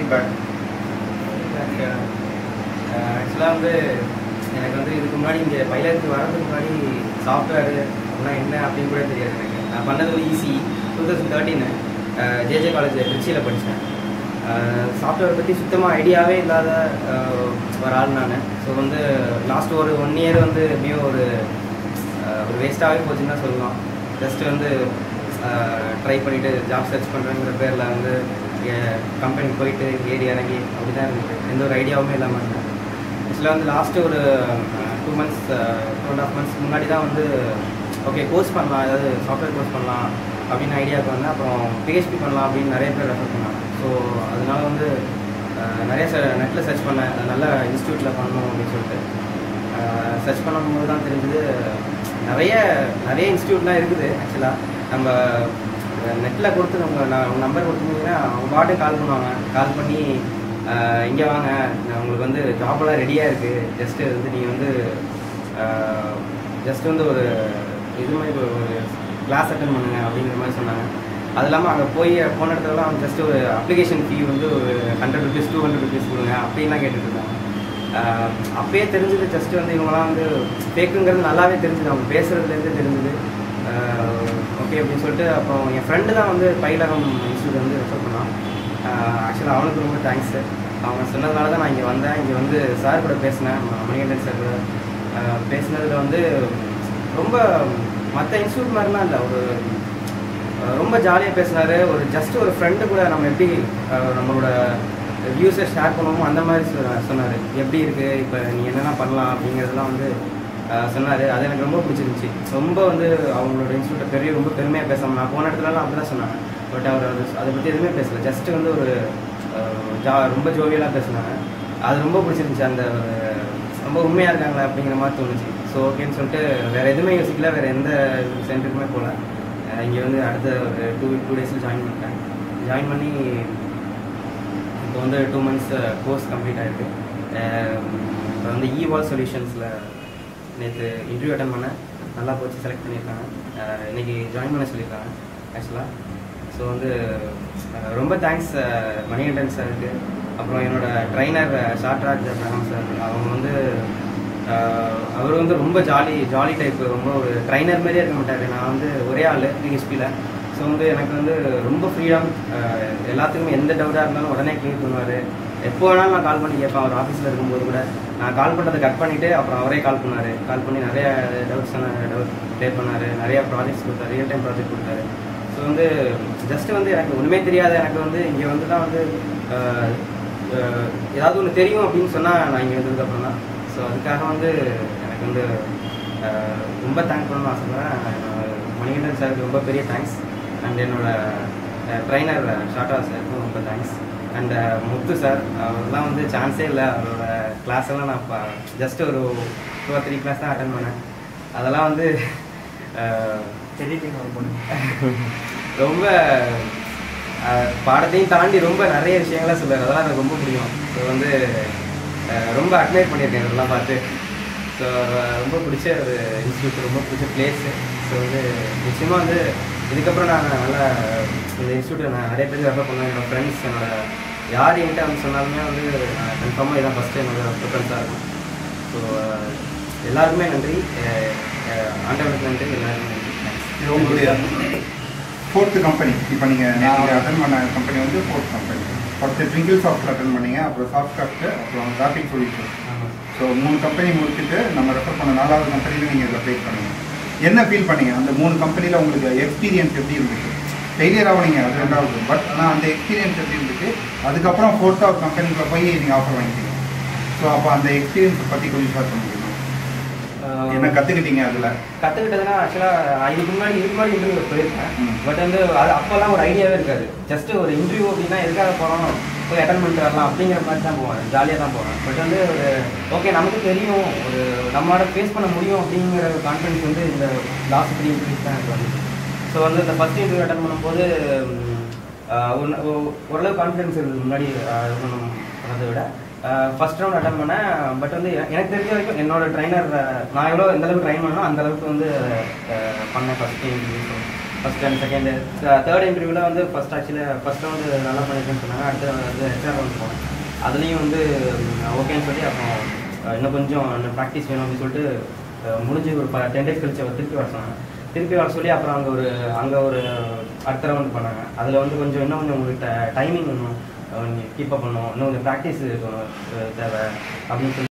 Feedback ஆக்சுவலாக வந்து எனக்கு வந்து இதுக்கு முன்னாடி இங்கே பைலருக்கு வரதுக்கு முன்னாடி சாஃப்ட்வேர் அப்படின்னா என்ன அப்படின்னு கூட தெரியாது எனக்கு நான் பண்ணது ஒரு EC two thousand thirteen JJ college திருச்சியில் படித்தேன் சாஃப்ட்வேர் பற்றி சுத்தமாக ஐடியாவே இல்லாத அஹ், ஒரு ஆள் நான் ஸோ வந்து லாஸ்ட் ஒரு ஒன் இயர் வந்து எப்படியும் ஒரு அஹ், ஒரு வேஸ்ட்டாகவே போச்சுன்னு தான் சொல்லலாம் ஜஸ்ட் வந்து ட்ரை பண்ணிவிட்டு ஜாப் சர்ச் பண்ணுறேங்கிற பேரில் வந்து கம்பெனிக்கு போயிட்டு ஏறி இறங்கி அப்படி தான் இருந்துச்சு எந்த ஒரு ஐடியாவுமே இல்லாமல் இருந்தேன் ஆக்சுவலாக வந்து லாஸ்ட்டு ஒரு two months two and half months முன்னாடி தான் வந்து ஓகே கோர்ஸ் பண்ணலாம் ஏதாவது சாஃப்ட்வேர் கோர்ஸ் பண்ணலாம் அப்படின்னு ஐடியாவுக்கு வந்தேன் அப்புறம் பிஹெச்பி பண்ணலாம் அப்படின்னு நிறைய பேர் ரெஃபர் பண்ணாங்க ஸோ அதனால வந்து அஹ், நிறைய நெட்டில் சர்ச் பண்ணேன் அது நல்ல இன்ஸ்டியூட்டில் பண்ணணும் அப்படின்னு சொல்லிட்டு சர்ச் பண்ணும்போது தான் தெரிஞ்சது நிறைய நிறைய இன்ஸ்டியூட்லாம் இருக்குது ஆக்சுவலாக நம்ம நெட்டில் கொடுத்து நம்ம நான் நம்பர் கொடுத்துருந்தீங்கன்னா அவங்க பாட்டு கால் பண்ணுவாங்க கால் பண்ணி இங்கே வாங்க நான் உங்களுக்கு வந்து ஜாப்லாம் ரெடியாக இருக்குது ஜஸ்ட்டு வந்து நீங்கள் வந்து ஜஸ்ட் வந்து ஒரு இது மாதிரி ஒரு கிளாஸ் அட்டன் பண்ணுங்க அப்படிங்கிற மாதிரி சொன்னாங்க அது இல்லாமல் அங்கே போய் போன இடத்துலலாம் ஜஸ்ட் ஒரு அப்ளிகேஷன் ஃபீ வந்து ஒரு hundred rupees two hundred rupees கொடுங்க அப்படின்லாம் கேட்டுட்டு இருந்தாங்க ஆஹ் அப்பயே தெரிஞ்சது ஜஸ்ட் வந்து இவங்கலாம் வந்து ஃபேக்குங்கிறது நல்லாவே தெரிஞ்சுது அவங்க பேசுகிறதுலேருந்து தெரிஞ்சுது ஓகே அப்படின்னு சொல்லிட்டு அப்புறம் என் ஃப்ரெண்டு தான் வந்து பயிலகம் இன்ஸ்டியூட் வந்து ரெஃபர் பண்ணான் ஆக்சுவலாக அவனுக்கு ரொம்ப தேங்க்ஸு அவங்க சொன்னதுனால தான் நான் இங்கே வந்தேன் இங்கே வந்து சார் கூட பேசினேன் ம- மணிகண்டன் சார் கூட ஆஹ் பேசினதுல வந்து ரொம்ப மற்ற இன்ஸ்டியூட் மாதிரிலாம் இல்லை ஒரு அஹ் ரொம்ப ஜாலியாக பேசினாரு ஒரு ஜஸ்ட் ஒரு ஃப்ரெண்டு கூட நம்ம எப்படி அஹ் நம்மளோட வியூஸை ஷேர் பண்ணுவோமோ அந்த மாதிரி சொன்னார் எப்படி இருக்குது இப்போ நீ என்னென்ன பண்ணலாம் அப்படிங்கிறதெல்லாம் வந்து சொன்னார் அது எனக்கு ரொம்ப பிடிச்சிருந்துச்சி ரொம்ப வந்து அவங்களோட இன்ஸ்டியூட்டை பெரிய ரொம்ப பெருமையாக பேசாமல் நான் போன இடத்துலலாம் அப்படி தான் சொன்னாங்க பட் அவர் அது அதை பற்றி எதுவுமே பேசல ஜஸ்ட் வந்து ஒரு அஹ், ஜா ரொம்ப ஜோவியலாக பேசினாங்க அது ரொம்ப பிடிச்சிருந்துச்சி அந்த ஒரு ரொம்ப உண்மையாக இருக்காங்களா அப்படிங்கிற மாதிரி தோணுச்சு ஸோ ஓகேன்னு சொல்லிட்டு வேறு எதுவுமே யோசிக்கல வேறு எந்த சென்டருக்குமே போகல இங்கே வந்து அடுத்த ஒரு டூ டூ டேஸில் ஜாயின் பண்ணிட்டேன் ஜாயின் பண்ணி இப்போ வந்து டூ மந்த்ஸ் கோர்ஸ் கம்ப்ளீட் ஆகிருக்கு இப்போ வந்து இவால் சொல்யூஷன்ஸில் நேற்று இன்டர்வியூ அட்டன் பண்ணேன் நல்லா போச்சு செலக்ட் பண்ணியிருக்காங்க அஹ் இன்னைக்கு ஜாயின் பண்ண சொல்லியிருக்காங்க ஆக்சுவலாக ஸோ வந்து அஹ் ரொம்ப தேங்க்ஸ் மணிகண்டன் சாருக்கு அப்புறம் என்னோட ட்ரைனர் ஷார்ட்ராஜ் பிரணம் சார் அவங்க வந்து அஹ் அவர் வந்து ரொம்ப ஜாலி ஜாலி டைப் ரொம்ப ஒரு ட்ரைனர் மாதிரியே இருக்க மாட்டார் நான் வந்து ஒரே ஆள் பிஹெச்பியில் ஸோ வந்து எனக்கு வந்து ரொம்ப ஃப்ரீடம் எல்லாத்துக்குமே எந்த டவுட்டாக இருந்தாலும் உடனே கிளியர் பண்ணுவார் எப்போ வேணாலும் நான் கால் பண்ணி கேட்பேன் அவர் ஆஃபீஸில் இருக்கும்போது கூட நான் கால் பண்ணுறதை கட் பண்ணிவிட்டு அப்புறம் அவரே கால் பண்ணார் கால் பண்ணி நிறைய டவுட்ஸ் டவுட் க்ளியர் பண்ணார் நிறைய ப்ராஜெக்ட்ஸ் கொடுத்தாரு ரியல் டைம் ப்ராஜெக்ட் கொடுத்தாரு ஸோ வந்து ஜஸ்ட் வந்து எனக்கு ஒன்றுமே தெரியாத எனக்கு வந்து இங்கே வந்து தான் வந்து அஹ், அஹ், ஏதாவது ஒன்று தெரியும் அப்படின்னு சொன்னால் நான் இங்கே வந்ததுக்கப்புறம் தான் ஸோ அதுக்காக வந்து எனக்கு வந்து அஹ், ரொம்ப தேங்க் பண்ணணும்னு ஆசைப்படுறேன் என்னோட மணிகண்டன் சாருக்கு ரொம்ப பெரிய தேங்க்ஸ் அண்ட் என்னோட ட்ரைனர் ஷார்ட்டா சாருக்கும் ரொம்ப தேங்க்ஸ் அண்ட் முத்து சார் அவர்லாம் வந்து சான்ஸே இல்லை அவரோட கிளாஸ் எல்லாம் நான் ஜஸ்ட் ஒரு டூ ஆர் த்ரீ கிளாஸ் தான் அட்டன் பண்ணேன் அதெல்லாம் வந்து அஹ், எடிட்டிங் ஒரு பொண்ணு ரொம்ப அஹ், பாடத்தையும் தாண்டி ரொம்ப நிறைய விஷயங்கள்லாம் சொல்லுவார் அதெல்லாம் எனக்கு ரொம்ப பிடிக்கும் ஸோ வந்து அஹ், ரொம்ப அட்மையர் பண்ணியிருக்கேன் இதெல்லாம் பார்த்து ஸோ ரொம்ப பிடிச்ச ஒரு இன்ஸ்டியூட் ரொம்ப பிடிச்ச பிளேஸு ஸோ வந்து நிச்சயமாக வந்து இதுக்கப்புறம் நான் நல்லா இந்த இன்ஸ்டியூட்டை நான் நிறைய பேருக்கு ரெஃபர் பண்ணுவேன் என்னோட ஃப்ரெண்ட்ஸ் என்னோட யார் என்கிட்ட வந்து சொன்னாலுமே வந்து கன்ஃபார்மாக இதான் ஃபஸ்ட்டு என்னோட ப்ரிஃபரன்ஸாக இருக்கும் ஸோ எல்லாருக்குமே நன்றி அஹ், அஹ், ஆண்டவனுக்கு நன்றி எல்லாருக்குமே நன்றி தேங்க்ஸ் இது உங்களுடைய ஃபோர்த்து கம்பெனி இப்போ நீங்கள் நீங்கள் அட்டன் பண்ண கம்பெனி வந்து fourth company first Twinkle software attend பண்ணீங்க அப்புறம் சாஃப்ட் சாஃப்ட்வேர் அப்புறம் கிராஃபிக் சொல்யூஷன் ஆமாம் ஸோ மூணு கம்பெனி முடிச்சுட்டு நம்ம ரெஃபர் பண்ண நாலாவது கம்பெனியில் நீங்கள் இதில் ப்ளேஸ் பண்ணீங்க என்ன ஃபீல் பண்ணீங்க அந்த மூணு கம்பெனியில் உங்களுக்கு எக்ஸ்பீரியன்ஸ் எப்படி இருந்துச்சு ஃபெயிலியர் ஆகுனீங்க அது ரெண்டாவது பட் ஆனால் அந்த எக்ஸ்பீரியன்ஸ் எப்படி இருந்துச்சு அதுக்கப்புறம் ஃபோர்த்தாவது கம்பெனிக்குள்ள போய் நீங்கள் ஆஃபர் வாங்கிட்டீங்க ஸோ அப்போ அந்த எக்ஸ்பீரியன்ஸ் பற்றி கொஞ்சம் ஷேர் பண்ணிக்கணும் என்ன கற்றுக்கிட்டீங்க அதில் கற்றுக்கிட்டதுன்னா ஆக்சுவலாக இதுக்கு முன்னாடி இதுக்கு முன்னாடி இன்டர்வியூ போயிருக்கேன் ம். பட் வந்து அது அப்போல்லாம் ஒரு ஐடியாவே இருக்காது ஜஸ்ட் ஒரு இன்டர்வியூ அப்படின்னா எதுக்காக போகிறோம் போய் அட்டன் பண்ணிட்டு வரலாம் அப்படிங்கிற மாதிரி தான் போவேன் ஜாலியாக தான் போவேன் பட் வந்து ஒரு ஓகே நமக்கு தெரியும் ஒரு நம்மளால ஃபேஸ் பண்ண முடியும் அப்படிங்கிற ஒரு கான்ஃபிடன்ஸ் வந்து இந்த லாஸ்ட் த்ரீ இன்டர்வியூஸ் தான் எனக்கு வந்து ஸோ வந்து இந்த ஃபஸ்ட் இன்டர்வியூ அட்டன் பண்ணும்போது ம், ஆஹ் ஒரு- ஒ- ஓரளவு கான்ஃபிடன்ஸ் இருந்தது முன்னாடி ஆஹ் இது பண்ண- பண்ணதை விட ஃபர்ஸ்ட் ரவுண்ட் அட்டன் பண்ணேன் பட் வந்து எ- எனக்கு தெரிஞ்ச வரைக்கும் என்னோட ட்ரைனர் நான் எவ்வளோ எந்த அளவுக்கு ட்ரைன் பண்ணோ அந்த அளவுக்கு வந்து ஆஹ் பண்ணேன் first interview first and second third இன்டர்வியூவில் வந்து ஃபஸ்ட் ஆக்சுவலி ஃபஸ்ட் ரவுண்டு நல்லா பண்ணியிருக்கேன்னு சொன்னாங்க அடுத்த வந்து ஹெச்ஆர் ரவுண்ட் போனேன் அதுலேயும் வந்து ஓகேன்னு சொல்லி அப்புறம் அஹ், இன்னும் கொஞ்சம் இன்னும் ப்ராக்டிஸ் வேணும் அப்படின்னு சொல்லிட்டு அஹ், முடிஞ்சு ஒரு டென் டேஸ் கழிச்சு அவர் திருப்பி வர சொன்னாங்க திருப்பி வர சொல்லி அப்புறம் அங்கே ஒரு அங்கே ஒரு அடுத்த ரவுண்ட் பண்ணாங்க அதில் வந்து கொஞ்சம் இன்னும் கொஞ்சம் உங்களுக்கு டைமிங் இன்னும் கீப் அப் பண்ணணும் இன்னும் கொஞ்சம் ப்ராக்டிஸ் தேவை அப்படின்னு சொல்லி